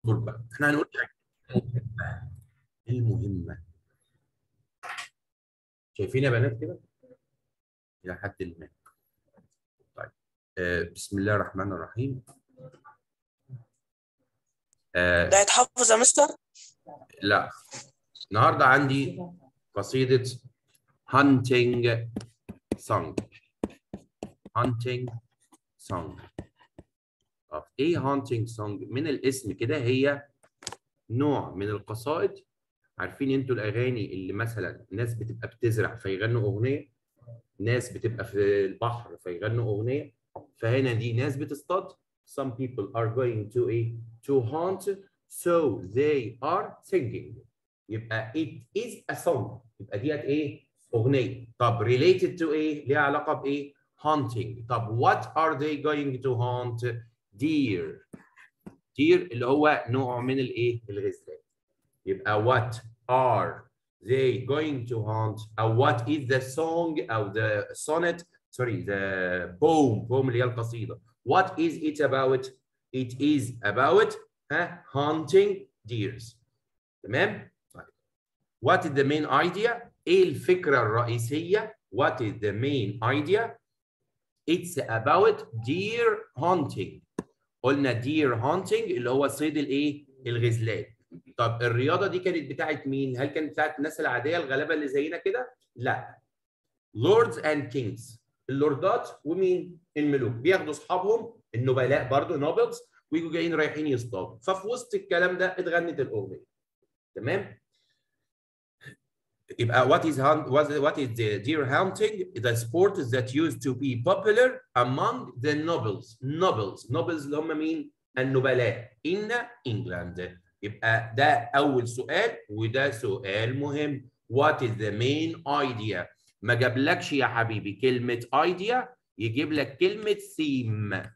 بقى احنا هنقول حاجه مهمة. المهمه شايفين يا بنات كده الى حد ما طيب آه بسم الله الرحمن الرحيم آه ده يتحفظ يا مستر لا النهارده عندي قصيده hunting song hunting song طب ايه hunting song من الاسم كده هي نوع من القصائد عارفين انتوا الاغاني اللي مثلا ناس بتبقى بتزرع فيغنوا اغنيه ناس بتبقى في البحر فيغنوا اغنيه فهنا دي ناس بتصطاد some people are going to a to hunt so they are singing يبقى it is a song يبقى ديت ايه اغنيه طب related to ايه ليها علاقه بايه hunting طب what are they going to hunt deer deer اللي هو نوع من الايه الغزلان يبقى what are they going to hunt او what is the song او the sonnet sorry the poem poem اللي هي القصيده what is it about it is about ها hunting deers تمام طيب what is the main idea ايه الفكره الرئيسيه what is the main idea it's about deer hunting قلنا deer hunting اللي هو صيد الايه الغزلان طب الرياضه دي كانت بتاعت مين هل كانت بتاعت الناس العاديه الغلابه اللي زينا كده لا lords and kings اللوردات ومين الملوك بياخدوا اصحابهم النبلاء برضو نوبلز ويجوا جايين رايحين يصطادوا ففي وسط الكلام ده اتغنت الاغنيه تمام يبقى what is hunt what is, what is the deer hunting the sport that used to be popular among the nobles nobles nobles اللي هم مين النبلاء in England يبقى ده اول سؤال وده سؤال مهم what is the main idea ما جابلكش يا حبيبي كلمه idea يجيب لك كلمه theme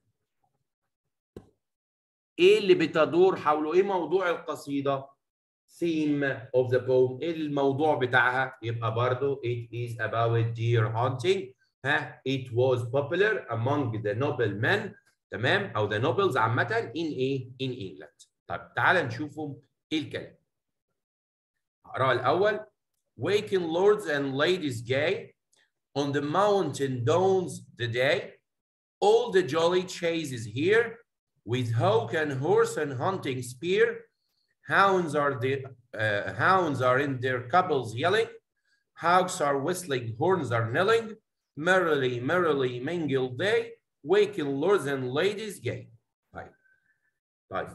ايه اللي بتدور حوله ايه موضوع القصيده theme of the poem ايه الموضوع بتاعها يبقى برضو it is about deer hunting ها it was popular among the noblemen تمام او the nobles عامه in ايه in England طب تعال نشوفهم ايه الكلام هقرا الاول waking lords and ladies gay on the mountain dawns the day all the jolly chase is here with hawk and horse and hunting spear hounds are the uh, hounds are in their couples yelling hawks are whistling horns are knelling merrily merrily mingle they waking lords and ladies gay طيب طيب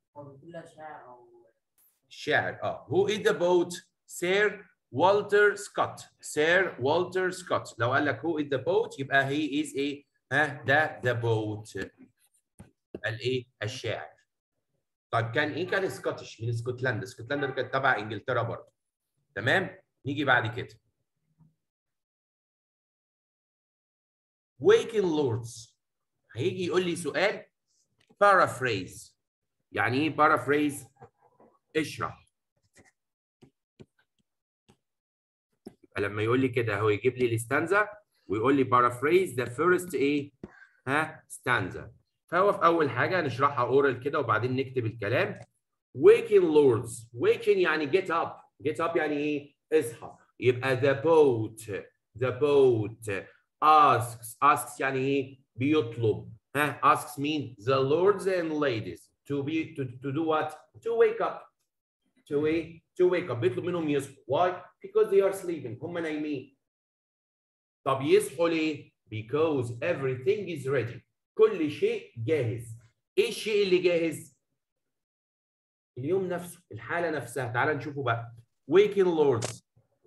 الشاعر اه who is the boat سير والتر سكوت سير والتر سكوت لو قال لك who is the boat يبقى he is ايه ها ده the boat الايه الشاعر طيب كان ايه كان سكوتش من اسكتلندا اسكتلندا دي كانت تبع انجلترا برضه تمام نيجي بعد كده waking lords هيجي يقول لي سؤال paraphrase يعني ايه paraphrase اشرح لما يقول لي كده هو يجيب لي الستانزا ويقول لي paraphrase the first ايه ها stanza فهو في اول حاجه هنشرحها اورال كده وبعدين نكتب الكلام waking lords waking يعني get up get up يعني ايه اصحى يبقى the boat the boat asks asks يعني ايه بيطلب ها asks مين the lords and ladies to be to, to do what to wake up to ايه to wake up بيطلب منهم يصحوا why because they are sleeping هم نايمين طب يصحوا ليه because everything is ready كل شيء جاهز ايه الشيء اللي جاهز اليوم نفسه الحاله نفسها تعال نشوفه بقى waking lords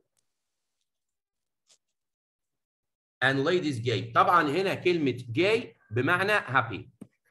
and ladies gay طبعا هنا كلمه gay بمعنى happy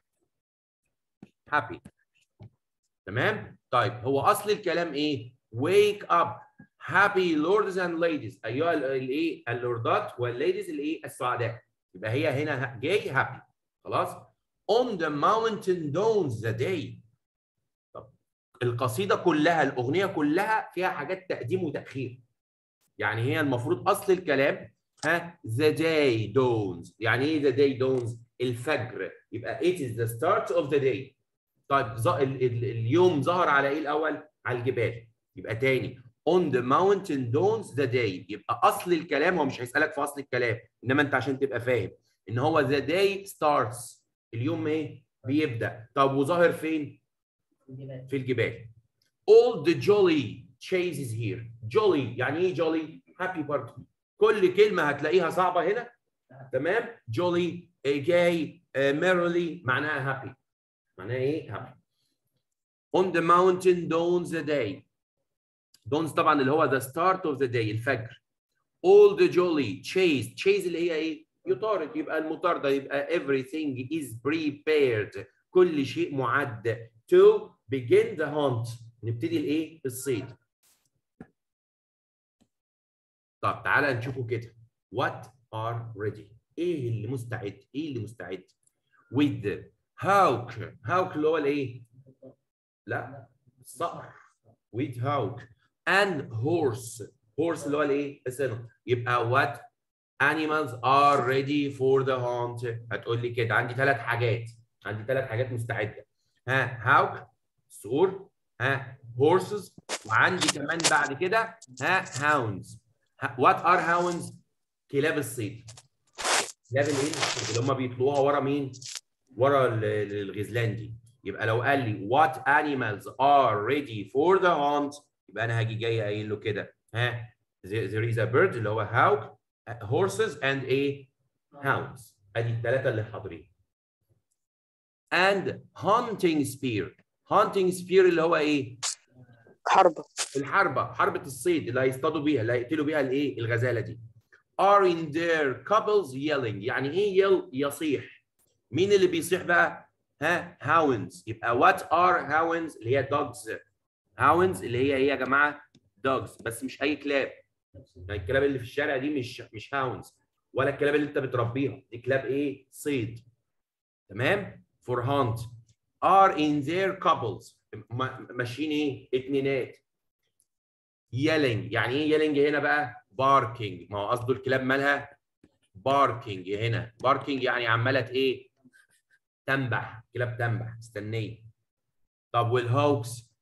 happy تمام طيب هو اصل الكلام ايه wake up happy lords and ladies ايها الايه اللوردات والليديز الايه السعداء يبقى هي هنا جاي happy خلاص on the mountain dawns the day طب القصيده كلها الاغنيه كلها فيها حاجات تقديم وتاخير يعني هي المفروض اصل الكلام ها the day dawns يعني ايه the day dawns الفجر يبقى it is the start of the day طيب ز... ال... ال... اليوم ظهر على ايه الاول على الجبال يبقى تاني on the mountain dawns the day يبقى اصل الكلام هو مش هيسالك في اصل الكلام انما انت عشان تبقى فاهم ان هو the day starts اليوم ايه بيبدا طب وظاهر فين في الجبال all the jolly chases here jolly يعني ايه jolly happy برضه كل كلمه هتلاقيها صعبه هنا تمام jolly gay merrily معناها happy معناها ايه happy on the mountain dawns the day dawns طبعا اللي هو the start of the day الفجر all the jolly chase chase اللي هي ايه يطارد يبقى المطاردة يبقى everything is prepared كل شيء معد to begin the hunt نبتدي الايه الصيد طب تعالى نشوفه كده what are ready ايه اللي مستعد ايه اللي مستعد with the hawk hawk اللي هو الايه لا صقر with hawk and horse horse اللي هو الايه السنة يبقى what animals are ready for the hunt هتقول لي كده عندي ثلاث حاجات عندي ثلاث حاجات مستعده ها hawk صقور ها horses وعندي كمان بعد كده ها hounds what are hounds كلاب الصيد كلاب الايه اللي هم بيطلعوها ورا مين ورا الغزلان دي يبقى لو قال لي what animals are ready for the hunt يبقى انا هاجي جاي قايل له كده ها there is a bird اللي هو hawk horses and a hounds ادي الثلاثه اللي حاضرين and hunting spear hunting spear اللي هو ايه حربة الحربه حربه الصيد اللي هيصطادوا بيها اللي هيقتلوا بيها الايه الغزاله دي are in their couples yelling يعني ايه يل يصيح مين اللي بيصيح بقى ها hounds يبقى what are hounds اللي هي dogs hounds اللي هي ايه يا جماعه dogs بس مش اي كلاب يعني الكلاب اللي في الشارع دي مش مش هاونز ولا الكلاب اللي انت بتربيها دي كلاب ايه صيد تمام for hunt are in their couples ماشيين ايه اتنينات yelling يعني ايه yelling هنا بقى barking ما هو قصده الكلاب مالها barking هنا barking يعني عماله ايه تنبح كلاب تنبح مستنيه طب والهوكس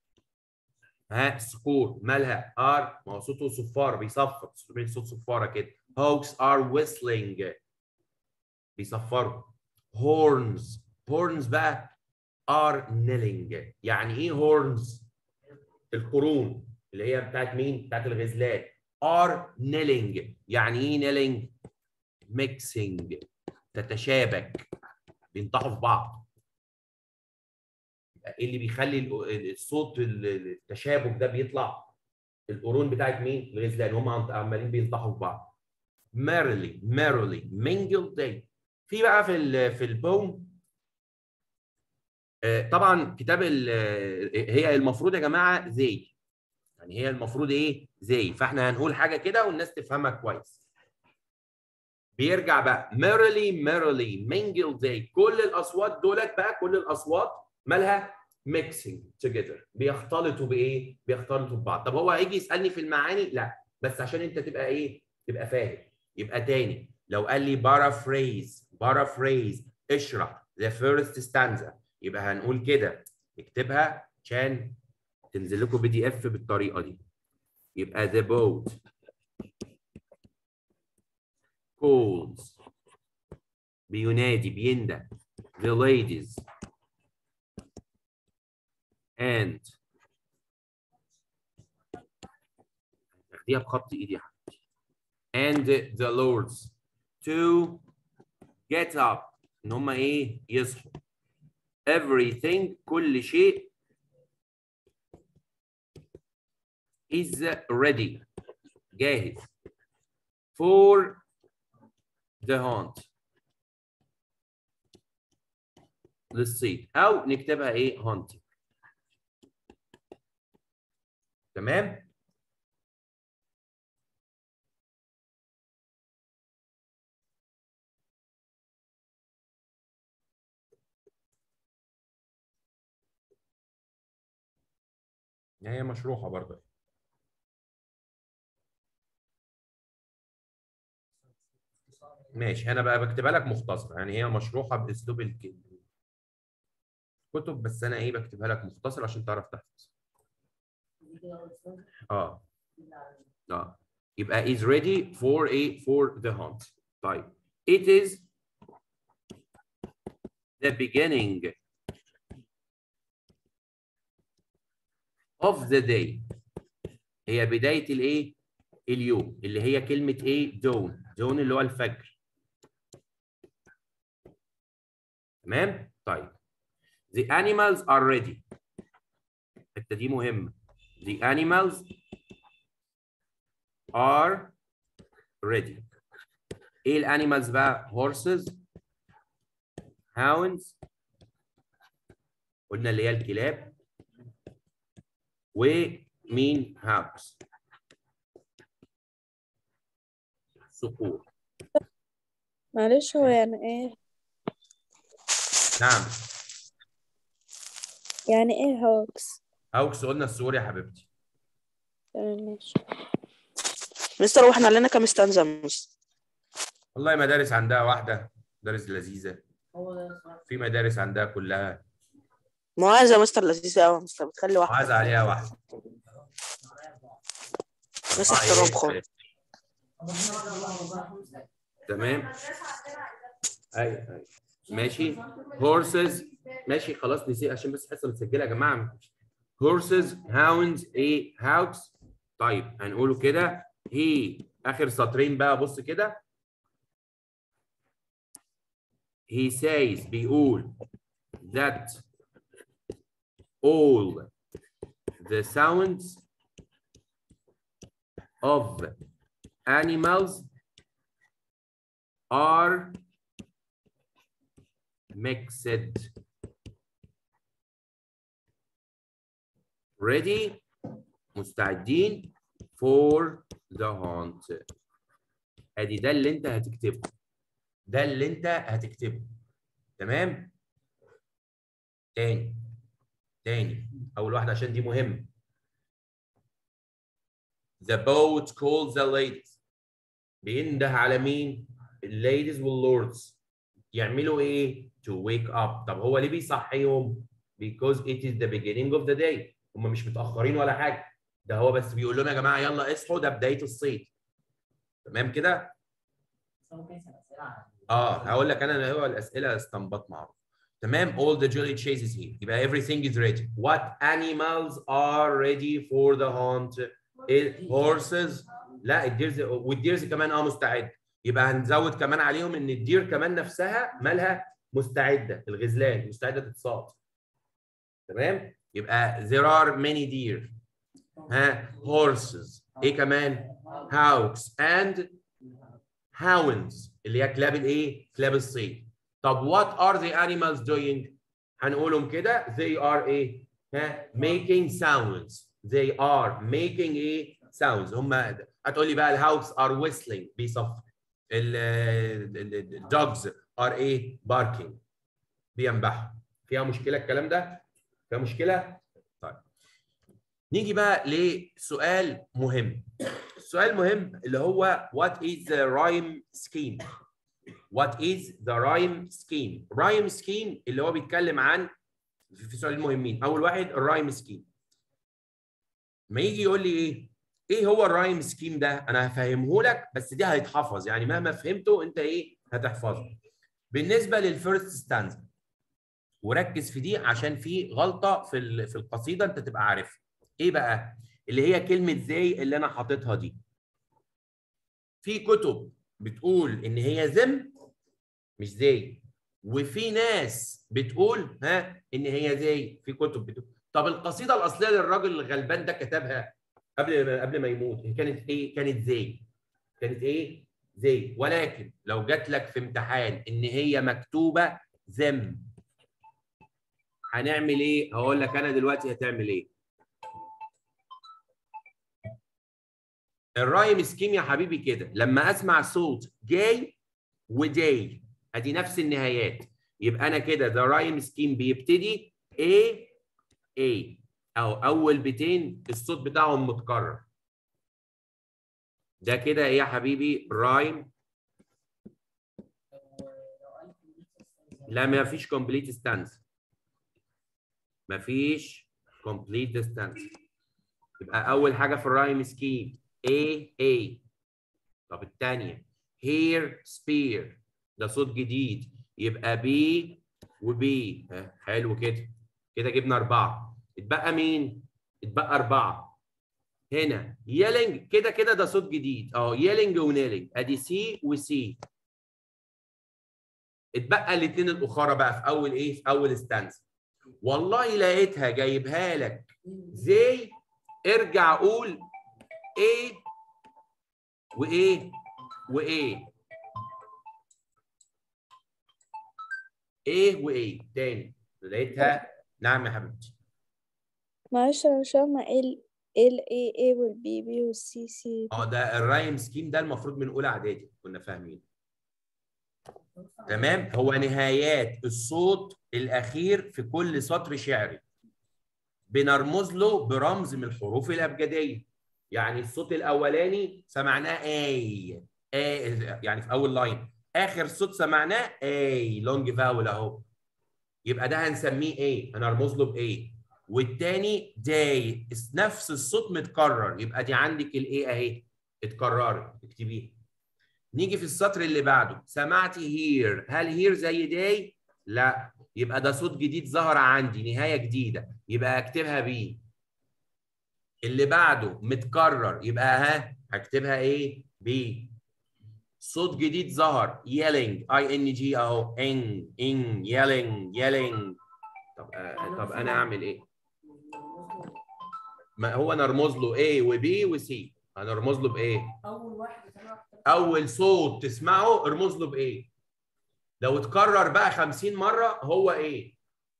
ها صقور مالها ار ما هو صوته صفاره بيصفر صوت صفاره كده هوكس ار whistling بيصفروا هورنز هورنز بقى ار نيلينج يعني ايه هورنز القرون اللي هي بتاعت مين بتاعت الغزلان ار نيلينج يعني ايه نيلينج ميكسينج تتشابك بينطحوا في بعض ايه اللي بيخلي الصوت التشابك ده بيطلع القرون بتاعت مين الغزلان هم عمالين بينطحوا في بعض merrily merrily mingled day في بقى في ال في البوم طبعا كتاب هي المفروض يا جماعه زي يعني هي المفروض ايه زي فاحنا هنقول حاجه كده والناس تفهمها كويس بيرجع بقى merrily merrily mingled day كل الاصوات دولت بقى كل الاصوات مالها mixing together بيختلطوا بايه بيختلطوا ببعض طب هو هيجي يسالني في المعاني لا بس عشان انت تبقى ايه تبقى فاهم يبقى تاني لو قال لي paraphrase paraphrase اشرح the first stanza يبقى هنقول كده نكتبها عشان تنزل لكم بي دي اف بالطريقه دي يبقى the boat calls بينادي بيندى the ladies and تاخديها بخط ايدي يا حبيبتي and the lords to get up ان هم ايه يصحوا everything كل شيء is ready جاهز for the hunt للصيد او نكتبها ايه hunting تمام هي مشروحه برضه ماشي انا بقى بكتبها لك مختصره يعني هي مشروحه باسلوب الكلمه كتب بس انا ايه بكتبها لك مختصر عشان تعرف تحفظ اه اه يبقى is ready for a for the hunt طيب it is the beginning of the day هي بداية الايه اليوم اللي هي كلمة ايه dawn dawn اللي هو الفجر تمام طيب the animals are ready الحتة دي مهمة the animals are ready ايه الانيمالز بقى horses hounds قلنا اللي هي الكلاب ومين hounds صقور معلش هو يعني ايه نعم يعني ايه هوكس هاوكس قلنا الصقور يا حبيبتي تمام ماشي مستر واحنا علينا كام استنزة مستر والله مدارس عندها واحدة مدارس لذيذة في مدارس عندها كلها معاذة مستر لذيذة أوي مستر بتخلي واحدة عايز عليها واحدة بس احترام خالص تمام ايوه ايوه ماشي horses ماشي خلاص نسيت عشان بس حصه متسجله يا جماعه horses hounds ايه hawks طيب هنقوله كده he اخر سطرين بقى بص كده he says بيقول that all the sounds of animals are mixed. Ready? مستعدين for the hunt. ادي ده اللي انت هتكتبه. ده اللي انت هتكتبه. تمام؟ تاني تاني اول واحده عشان دي مهمه. The boat calls the ladies. بينده على مين؟ الليديز واللوردز. يعملوا ايه؟ To wake up. طب هو ليه بيصحيهم؟ Because it is the beginning of the day. هم مش متأخرين ولا حاجة. ده هو بس بيقول لهم يا جماعة يلا اصحوا ده بداية الصيد. تمام كده؟ اه هقول لك انا هو الاسئله استنباط معروف تمام all the jolly chases here يبقى everything is ready what animals are ready for the hunt إيه؟ horses لا الديرز والديرز كمان اه مستعد يبقى هنزود كمان عليهم ان الدير كمان نفسها مالها مستعده الغزلان مستعده تتصاد تمام يبقى there are many deer ها horses ايه كمان hawks and hounds اللي هي كلاب الايه كلاب الصيد طب what are the animals doing هنقولهم كده they are ايه ها making sounds they are making ايه sounds هم هتقول لي بقى الهاوكس are whistling بيصف الدوجز are ايه barking بينبحوا فيها مشكله الكلام ده فيها مشكله طيب نيجي بقى لسؤال مهم السؤال مهم اللي هو what is the rhyme scheme what is the rhyme scheme rhyme scheme اللي هو بيتكلم عن في سؤالين مهمين اول واحد الرايم سكيم ما يجي يقول لي ايه ايه هو الرايم سكيم ده انا هفهمه لك بس دي هيتحفظ يعني مهما فهمته انت ايه هتحفظه بالنسبه للفيرست ستانزا وركز في دي عشان في غلطه في ال- في القصيده انت تبقى عارفها ايه بقى اللي هي كلمه زي اللي انا حاططها دي في كتب بتقول ان هي ذم مش زي وفي ناس بتقول ها ان هي زي في كتب بتقول طب القصيده الاصليه للراجل الغلبان ده كتبها قبل ما قبل ما يموت هي كانت ايه كانت زي كانت ايه زي ولكن لو جات لك في امتحان ان هي مكتوبه ذم هنعمل ايه هقول لك انا دلوقتي هتعمل ايه الرايم سكيم يا حبيبي كده لما اسمع صوت جاي وداي ادي نفس النهايات يبقى انا كده ذا رايم سكيم بيبتدي A A او اول بيتين الصوت بتاعهم متكرر ده كده ايه يا حبيبي رايم لا ما فيش كومبليت ستانس مفيش complete distance يبقى اول حاجه في الرايم سكيم A A طب الثانيه here spear ده صوت جديد يبقى B وB ها، حلو كده كده جبنا اربعه اتبقى مين؟ اتبقى اربعه هنا ييلينج كده كده ده صوت جديد اه ييلينج ونيلينج ادي سي وسي اتبقى الاثنين الاخرى بقى في اول ايه؟ في اول ستانس والله لقيتها جايبها لك زي ارجع قول ايه وايه وايه ايه وايه تاني لقيتها نعم يا حبيبتي معلش انا مش فاهمة ايه ال ايه ال A A وال B B وال C C اه ده الرايم سكيم ده المفروض من اولى اعدادي كنا فاهمين تمام هو نهايات الصوت الاخير في كل سطر شعري بنرمز له برمز من الحروف الابجديه يعني الصوت الاولاني سمعناه اي اي يعني في اول لاين اخر صوت سمعناه اي لونج فاول اهو يبقى ده هنسميه ايه هنرمز له بايه والتاني داي نفس الصوت متكرر يبقى دي عندك الايه اهي اتكررت اكتبيها نيجي في السطر اللي بعده سمعتي هير هل هير زي داي لا يبقى ده صوت جديد ظهر عندي نهايه جديده يبقى اكتبها بي اللي بعده متكرر يبقى ها هكتبها ايه بي صوت جديد ظهر yelling اي ان جي اهو ان ان yelling yelling طب آه طب انا اعمل ايه ما هو نرمز له A وB وC هنرمز له بايه اول واحد سمع اول صوت تسمعه ارمز له بايه لو اتكرر بقى 50 مره هو ايه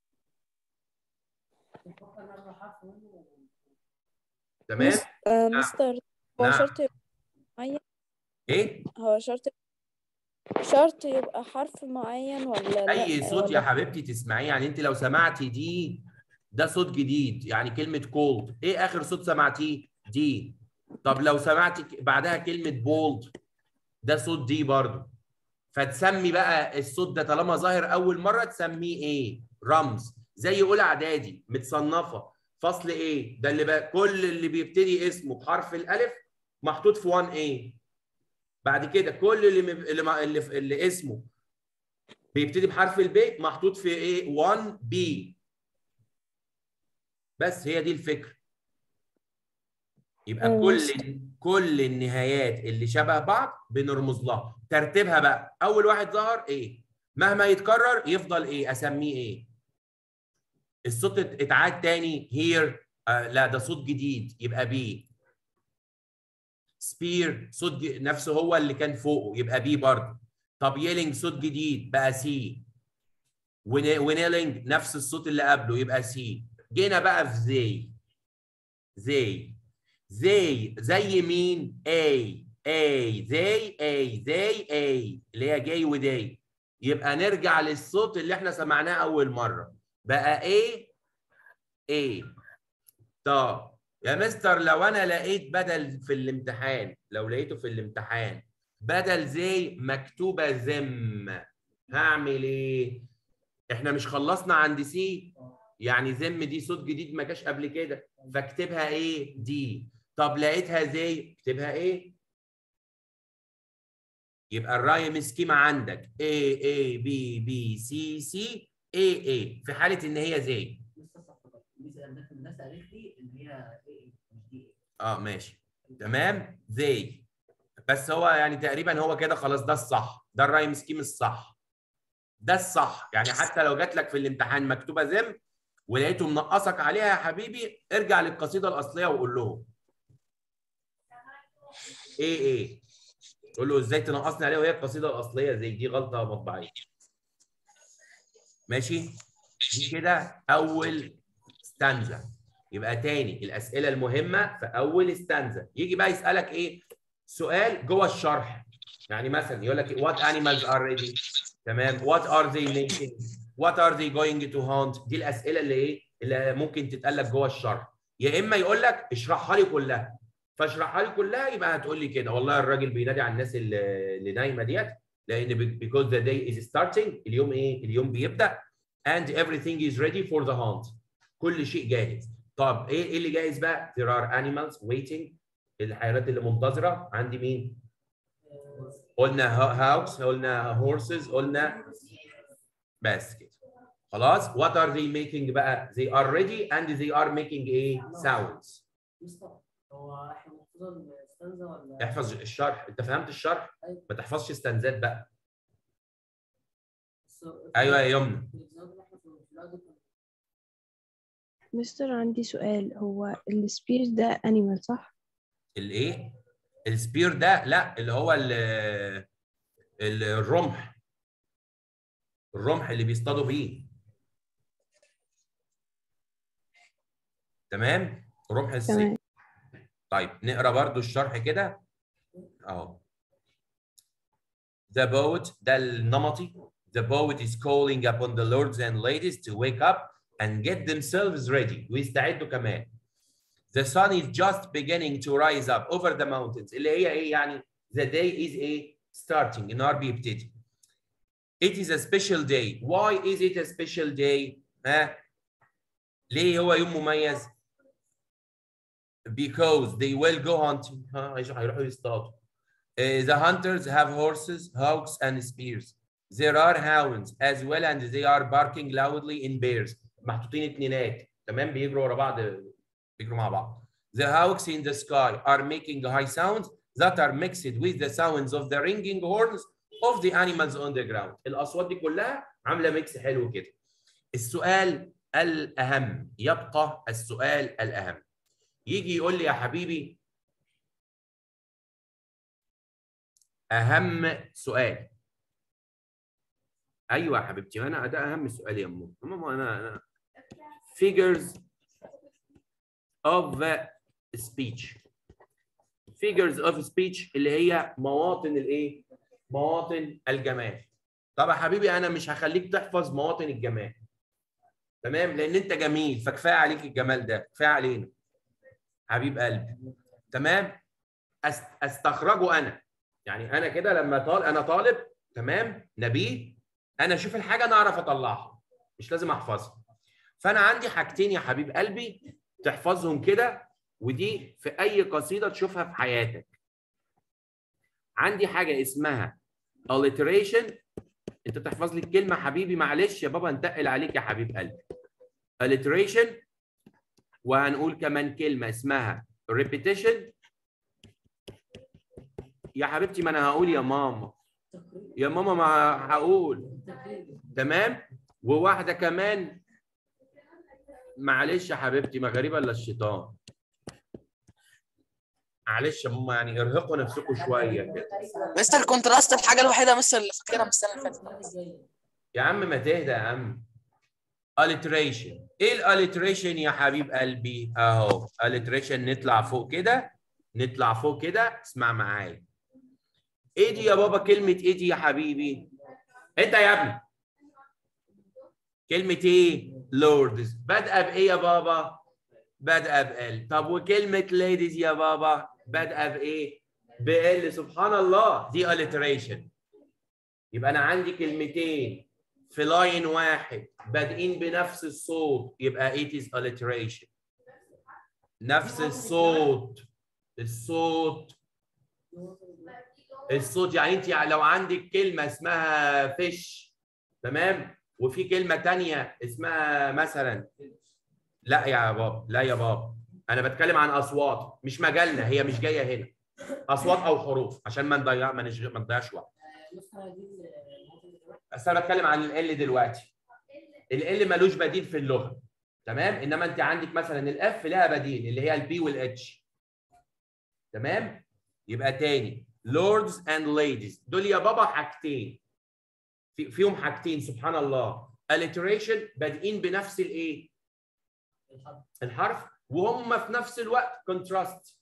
بفكر نرجع حرف منه تمام مس- آه مستر هو نعم. شرط يبقى معين ايه هو شرط شرط يبقى حرف معين ولا لا اي صوت يا ولا حبيبتي تسمعيه يعني انت لو سمعتي دي ده صوت جديد يعني كلمه كولد ايه اخر صوت سمعتيه دي طب لو سمعتي ك- بعدها كلمه بولد ده صوت دي برضه فتسمي بقى الصوت ده طالما ظاهر اول مره تسميه ايه رمز زي اولى اعدادي متصنفه فصل ايه ده اللي بقى كل اللي بيبتدي اسمه بحرف الالف محطوط في 1 a بعد كده كل اللي مب... اللي, ما... اللي, في- اللي اسمه بيبتدي بحرف الب محطوط في ايه 1 b بس هي دي الفكره يبقى أيوة. كل كل النهايات اللي شبه بعض بنرمز لها ترتيبها بقى اول واحد ظهر ايه مهما يتكرر يفضل ايه اسميه ايه الصوت ات- اتعاد تاني هير آه لا ده صوت جديد يبقى بي سبير صوت ج- نفسه هو اللي كان فوقه يبقى بي برضه طب ييلينج صوت جديد بقى سي ونيلينج نفس الصوت اللي قبله يبقى سي جينا بقى في زي زي زي زي مين اي اي زي اي زي اي اللي هي جاي وداي يبقى نرجع للصوت اللي احنا سمعناه اول مره بقى ايه ايه طب يا مستر لو انا لقيت بدل في الامتحان لو لقيته في الامتحان بدل زي مكتوبه زم هعمل ايه احنا مش خلصنا عند سي يعني زم دي صوت جديد ما جاش قبل كده فاكتبها ايه دي طب لقيتها زي اكتبها ايه يبقى الرايم سكيما عندك A A B B C C A A في حاله ان هي زي لسه صح بقى. الناس الناس الناس قالت لي ان هي ايه مش دي ايه اه ماشي تمام زي بس هو يعني تقريبا هو كده خلاص ده الصح ده الرايم سكيم الصح ده الصح يعني حتى لو جات لك في الامتحان مكتوبه زم ولقيته منقصك عليها يا حبيبي ارجع للقصيده الاصليه وقول لهم ايه ايه قول له ازاي تنقصني عليها وهي القصيده الاصليه زي دي غلطه مطبعيه ماشي دي كده اول ستانزا يبقى تاني الاسئله المهمه في اول ستانزا يجي بقى يسالك ايه سؤال جوه الشرح يعني مثلا يقول لك what animals are ready تمام what are they making what are they going to hunt دي الاسئله اللي ايه اللي ممكن تتقال لك جوه الشرح يا اما يقول لك اشرحها لي كلها فاشرحها لي كلها يبقى هتقول لي كده والله الراجل بينادي على الناس اللي اللي نايمه ديت لان because the day is starting اليوم ايه اليوم بيبدا and everything is ready for the hunt كل شيء جاهز طب ايه ايه اللي جاهز بقى there are animals waiting الحيوانات اللي منتظره عندي مين قلنا هاوس قلنا هورسز قلنا بس كده خلاص what are they making بقى they are ready and they are making a sounds مستر هو احنا المفروض نستنزه ولا احفظ الشرح انت فهمت الشرح ما تحفظش استنزات بقى ايوه يا يمنى مستر عندي سؤال هو السبير ده انيمال صح؟ الايه السبير ده لا اللي هو ال ال- الرمح الرمح اللي بيصطادوا بيه تمام رمح السيف تمام طيب نقرا برضو الشرح كده اهو The boat ده النمطي The boat is calling upon the lords and ladies to wake up and get themselves ready ويستعدوا كمان The sun is just beginning to rise up over the mountains اللي هي ايه يعني the day is a starting النهار بيبتدي It is a special day. Why is it a special day? ها ليه هو يوم مميز؟ Because they will go hunting. ها هيش- هيروحوا يصطادوا. Uh, the hunters have horses, hawks, and spears. There are hounds as well, and they are barking loudly in pairs. محطوطين اتنينات تمام بيجروا ورا بعض بيجروا مع بعض. The hawks in the sky are making high sounds that are mixed with the sounds of the ringing horns of the animals on the ground. الأصوات دي كلها عاملة ميكس حلو كده. السؤال الأهم يبقى السؤال الأهم. يجي يقول لي يا حبيبي أهم سؤال. أيوه يا حبيبتي أنا ده أهم سؤال يا ماما. ماما أنا أنا figures of speech. figures of speech اللي هي مواطن الايه؟ مواطن الجمال. طب يا حبيبي انا مش هخليك تحفظ مواطن الجمال. تمام؟ لان انت جميل فكفايه عليك الجمال ده، كفايه علينا. حبيب قلبي. تمام؟ أست- استخرجه انا. يعني انا كده لما طال انا طالب تمام؟ نبيه انا اشوف الحاجه انا اعرف اطلعها. مش لازم احفظها. فانا عندي حاجتين يا حبيب قلبي تحفظهم كده ودي في اي قصيده تشوفها في حياتك عندي حاجه اسمها alliteration انت تحفظ لي الكلمه حبيبي معلش يا بابا انتقل عليك يا حبيب قلبي alliteration وهنقول كمان كلمه اسمها repetition يا حبيبتي ما انا هقول يا ماما يا ماما ما هقول تمام وواحده كمان معلش يا حبيبتي ما غريبه الا الشيطان معلش يا ماما يعني ارهقوا نفسكم شويه كده مستر الكونتراست الحاجه الوحيده مستر اللي فاكرها من السنه اللي فاتت يا عم ما تهدى يا عم alliteration ايه الاليتريشن يا حبيب قلبي اهو alliteration نطلع فوق كده نطلع فوق كده اسمع معايا ايه دي يا بابا كلمه ايه دي يا حبيبي انت يا ابني كلمه ايه لوردز بادئه بايه يا بابا بادئه بال طب وكلمه ليديز يا بابا بادئه بايه بال سبحان الله دي alliteration يبقى انا عندي كلمتين في لاين واحد بادئين بنفس الصوت يبقى it is alliteration نفس الصوت الصوت الصوت يعني انت لو عندك كلمه اسمها فيش تمام وفي كلمه تانية اسمها مثلا لا يا بابا لا يا بابا انا بتكلم عن اصوات مش مجالنا هي مش جايه هنا اصوات او حروف عشان ما نضيع ما نشغل ما نضيعش وقت بس انا بتكلم عن ال دلوقتي ال ملوش بديل في اللغه تمام انما انت عندك مثلا الاف لها بديل اللي هي البي والاتش تمام يبقى تاني lords and ladies دول يا بابا حاجتين في فيهم حاجتين سبحان الله alliteration بادئين بنفس الايه الحرف وهم في نفس الوقت contrast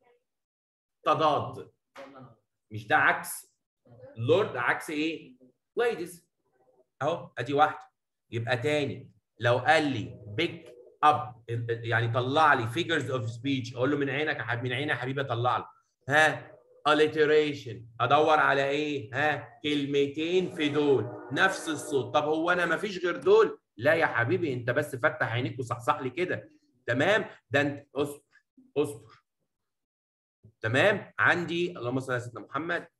تضاد مش ده عكس لورد عكس ايه ladies اهو ادي واحده يبقى تاني لو قال لي بيك اب يعني طلع لي figures of speech اقول له من عينك يا حبيبي من عيني يا حبيبي اطلع لك ها alliteration ادور على ايه ها كلمتين في دول نفس الصوت طب هو انا ما فيش غير دول لا يا حبيبي انت بس فتح عينيك وصحصح لي كده تمام ده انت اصبر اصبر تمام عندي اللهم صل على سيدنا محمد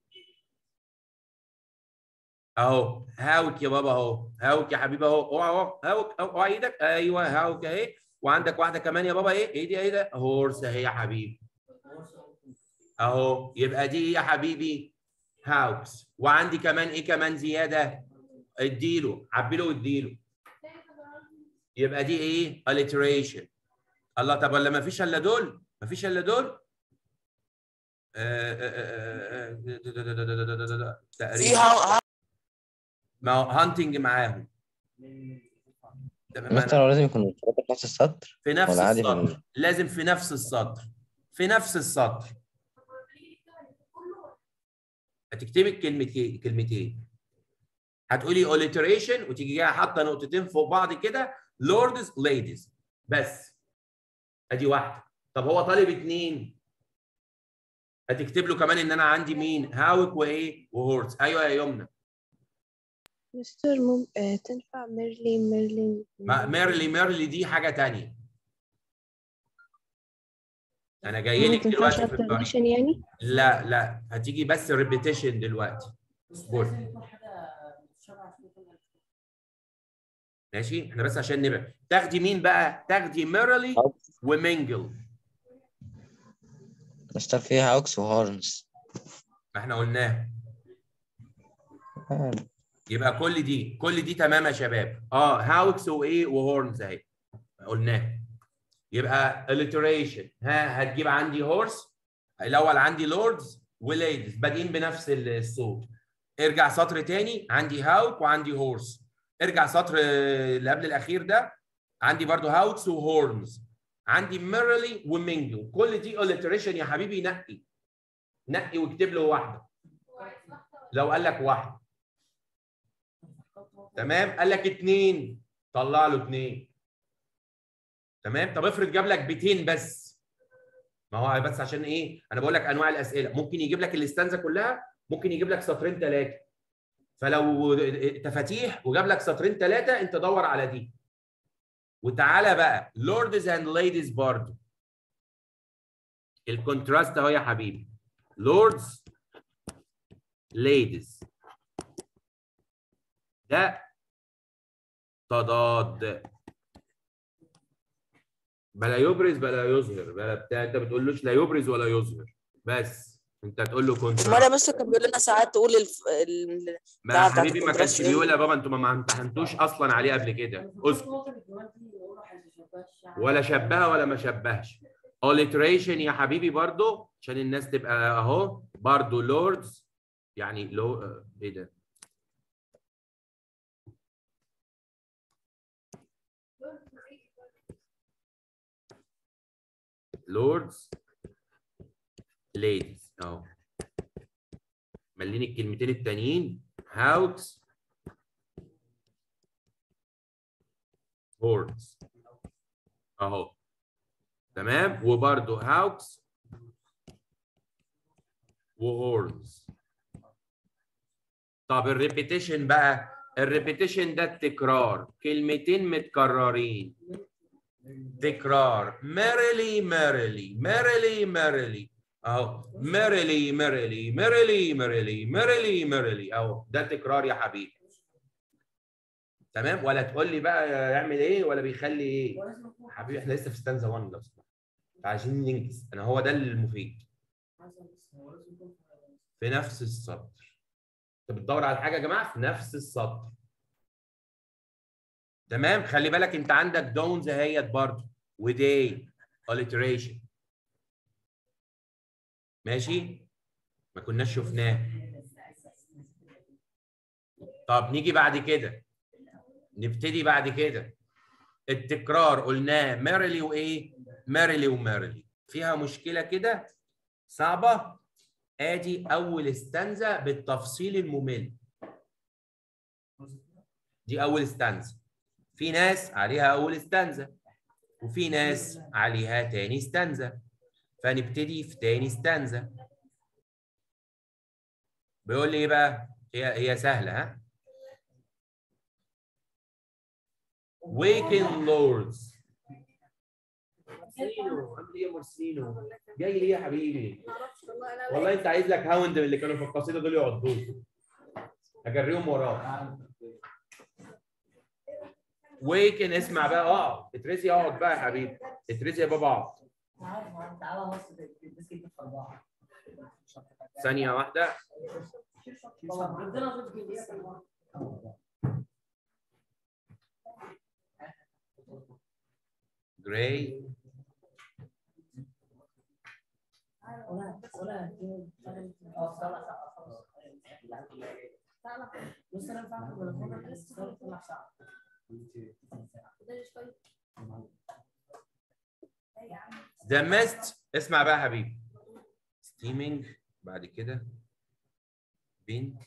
اهو هاوك يا بابا اهو هاوك يا حبيبي اهو اوعى اهو هاوك أهو، اوعى ايدك ايوه هاوك اهي وعندك واحده كمان يا بابا ايه ايه دي ايه ده هورس اهي يا حبيبي اهو يبقى دي ايه يا حبيبي هاوكس وعندي كمان ايه كمان زياده اديله عبيله واديله يبقى دي ايه alliteration الله طب ولا ما فيش الا دول ما فيش الا دول آه، آه، آه، آه، في تقريبا هاو ما هو هانتنج معاهم تمام مستر هو لازم يكون الثلاثة في نفس السطر في نفس ولا عادي في السطر ال- لازم في نفس السطر في نفس السطر هتكتبي الكلمتين كلمتين هتقولي alliteration وتيجي جايه حاطه نقطتين فوق بعض كده lords ladies بس ادي واحده طب هو طالب اتنين هتكتب له كمان ان انا عندي مين هاوك وايه وهورس ايوه يا يمنى مستر مم... آه تنفع ميرلي ميرلي ما- ميرلي ميرلي دي حاجه تانية انا جاي ما لك تنفعش دلوقتي في الطريق alternation يعني لا لا هتيجي بس ريبيتيشن دلوقتي اصبر لازم يكون حاجه متشابهه عشان يكون ماشي احنا بس عشان نبقى تاخدي مين بقى تاخدي ميرلي ومينجل مستر فيه هاوكس وهورنز ما احنا قلناها آه، يبقى كل دي كل دي تمام يا شباب اه هاوكس وايه وهورنز اهي قلناها يبقى alliteration ها هتجيب عندي هورس الاول عندي لوردز وليدز بادئين بنفس الصوت ارجع سطر تاني عندي هاوك وعندي هورس ارجع سطر آه، اللي قبل الاخير ده عندي برضو هاوكس وهورنز عندي ميرلي ومينجل كل دي alliteration يا حبيبي نقي نقي واكتب له واحده لو قال لك واحده تمام قال لك اتنين طلع له اتنين تمام طب افرض جاب لك بيتين بس ما هو بس عشان ايه انا بقول لك انواع الاسئله ممكن يجيب لك الاستانزا كلها ممكن يجيب لك سطرين ثلاثه فلو تفاتيح وجاب لك سطرين ثلاثه انت دور على دي وتعالى بقى لوردز اند ليديز برضه الكونتراست اهو يا حبيبي لوردز ليديز ده تضاد بلا يبرز بلا يظهر بلا بتاع انت بتقولوش لا يبرز ولا يظهر بس انت تقول له امال كونتراست يا مستر كان بيقول لنا ساعات تقول الف... ال... ما بتاع- يا بتاعت حبيبي ما الكونتراست كانش إيه؟ بيقول يا بابا انتوا ما امتحنتوش اصلا عليه قبل كده اسكت ولا شبهها ولا ما شبهش alliteration يا حبيبي برضو عشان الناس تبقى اهو برضو lords يعني لو آه، ايه ده lords ladies اهو مليني الكلمتين التانيين هاوكس هورنز اهو تمام وبرده هاوكس وهورنز طب الريبيتيشن بقى الريبيتيشن ده التكرار كلمتين متكررين تكرار ميرلي ميرلي ميرلي ميرلي اهو ميرلي ميرلي ميرلي ميرلي ميرلي ميرلي اهو ده تكرار يا حبيبي تمام ولا تقول لي بقى يعمل ايه ولا بيخلي ايه حبيبي احنا لسه في ستانزا 1 لو سمحت عايزين ننجز انا هو ده المفيد في نفس السطر انت بتدور على حاجه يا جماعه في نفس السطر تمام خلي بالك انت عندك دونز اهيت برضه ودي alliteration ماشي ما كناش شفناه طب نيجي بعد كده نبتدي بعد كده التكرار قلناه ميرلي وايه ميرلي وميرلي فيها مشكله كده صعبه ادي اول استنزه بالتفصيل الممل دي اول استنزه في ناس عليها اول استنزه وفي ناس عليها تاني استنزه فنبتدي في تاني استنزه بيقول لي ايه بقى هي هي سهله ها waken lords مارسينو عامل ايه يا مارسينو جاي ليه يا حبيبي والله انت عايز لك هاوند من اللي كانوا في القصيده دول يقعدوك هجريهم وراك ويكن اسمع بقى اقعد اترسي اقعد بقى يا حبيبي اترسي يا بابا اقعد تعالى تعالى بص الناس كده في اربعه ثانيه واحده ربنا صوت كده جراي ولا ولا اه طلع ساعه بص انا فاهم ولا طلع ساعه ذا ميست اسمع بقى يا حبيبي ستيمينج بعد كده بينك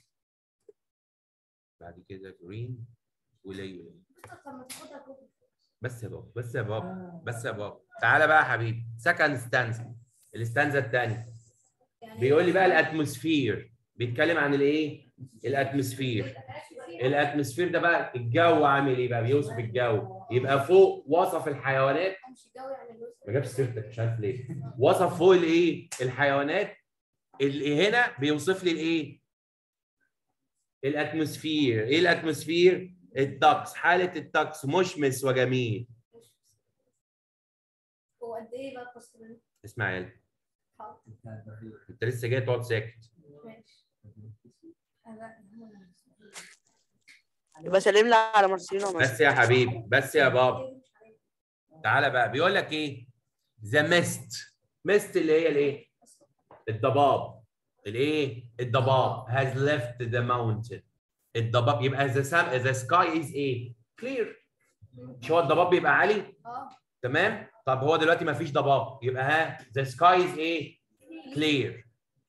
بعد كده جرين وليل بس يا بابا بس يا بابا بس يا بابا تعالى بقى يا حبيبي سكند ستانزا الستانزا الثانيه بيقول لي بقى الاتموسفير بيتكلم عن الايه الاتموسفير الاتموسفير ده بقى الجو عامل ايه بقى بيوصف الجو يبقى فوق وصف الحيوانات ما جابش سيرتك مش عارف ليه وصف فوق الايه الحيوانات اللي هنا بيوصف لي الايه الاتموسفير ايه الاتموسفير الطقس حاله الطقس مشمس وجميل هو قد ايه بقى التصوير؟ اسماعيل حاضر انت لسه جاي تقعد ساكت ماشي أنا- يبقى سلم لي على مارسينو مثلا بس يا حبيبي بس يا بابا تعالى بقى بيقول لك ايه ذا ميست ميست اللي هي الايه الضباب الايه الضباب has left the mountain الضباب يبقى the sun the sky is ايه clear مش هو الضباب بيبقى عالي اه تمام طب هو دلوقتي ما فيش ضباب يبقى ها the sky is ايه clear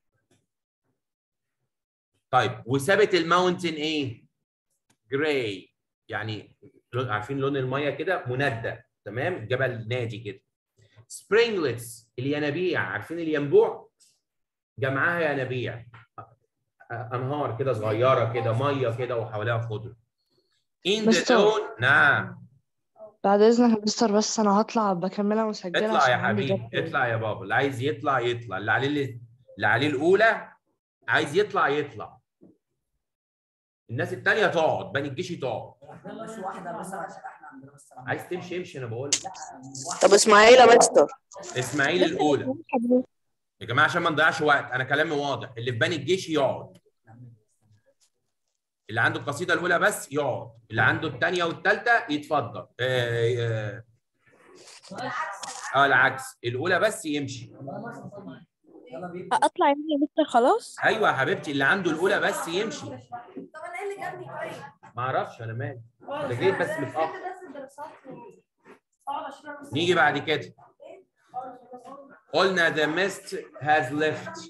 طيب وثابت الماونتن ايه جراي يعني لون- عارفين لون الميه كده مندى تمام الجبل نادي كده سبرينجلتس الينابيع عارفين الينبوع جمعها ينابيع انهار كده صغيره كده ميه كده وحواليها خضره in the مستر. zone نعم بعد اذنك يا مستر بس انا هطلع بكملها مسجله اطلع عشان يا عندي حبيبي جدول. اطلع يا بابا اللي عايز يطلع يطلع اللي عليه اللي عليه الاولى عايز يطلع يطلع الناس التانية تقعد بني الجيش تقعد بس واحده بس عشان احنا عندنا بس عايز تمشي امشي انا بقول لك. طب اسماعيل يا مستر اسماعيل الاولى يا جماعه عشان ما نضيعش وقت انا كلامي واضح اللي في بني الجيش يقعد اللي عنده القصيده الاولى بس يقعد اللي عنده الثانيه والثالثه يتفضل اه, آه, اه العكس الاولى بس يمشي يلا بينا اطلع يعني يا مستر خلاص ايوه يا حبيبتي اللي عنده الاولى بس يمشي طب انا ايه اللي جنبي طيب؟ ما اعرفش انا مالي ده جيت بس متاخر بس الدراسات اقعد اشرب بس نيجي بعد كده قلنا the mist has left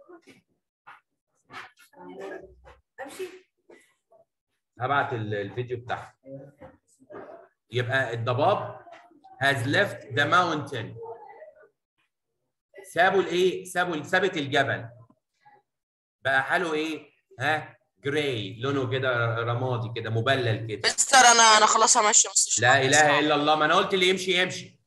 امشي هبعت ال- الفيديو بتاعها يبقى الضباب has left the mountain سابوا الايه سابوا سابت الجبل بقى حاله ايه ها جراي لونه كده رمادي كده مبلل كده مستر انا انا خلاص همشي بس لا اله الا الله ما انا قلت اللي يمشي يمشي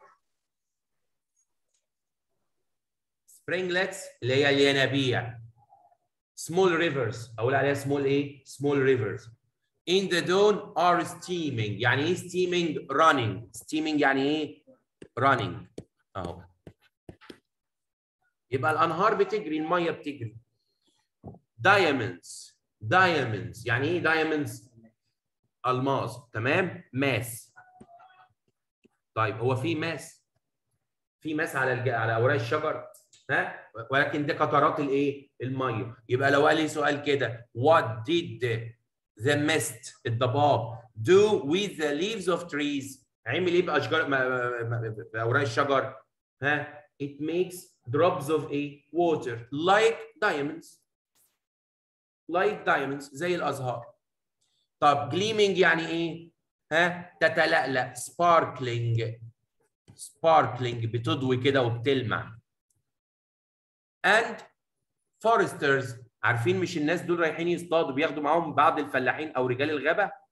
سبرينجلتس اللي هي الينابيع سمول ريفرز اقول عليها سمول ايه سمول ريفرز in the dawn are steaming يعني ايه steaming running steaming يعني ايه running اهو يبقى الانهار بتجري الميه بتجري diamonds diamonds يعني ايه diamonds الماس تمام ماس طيب هو في ماس في ماس على الج... على اوراق الشجر ها ولكن دي قطرات الايه الميه يبقى لو قال لي سؤال كده what did the mist الضباب do with the leaves of trees عمل ايه باشجار ما- ما- ما- باوراق الشجر ها it makes drops of a water like diamonds like diamonds زي الازهار طب gleaming يعني ايه؟ ها تتلألأ sparkling sparkling بتضوي كده وبتلمع and foresters عارفين مش الناس دول رايحين يصطادوا بياخدوا معاهم بعض الفلاحين او رجال الغابه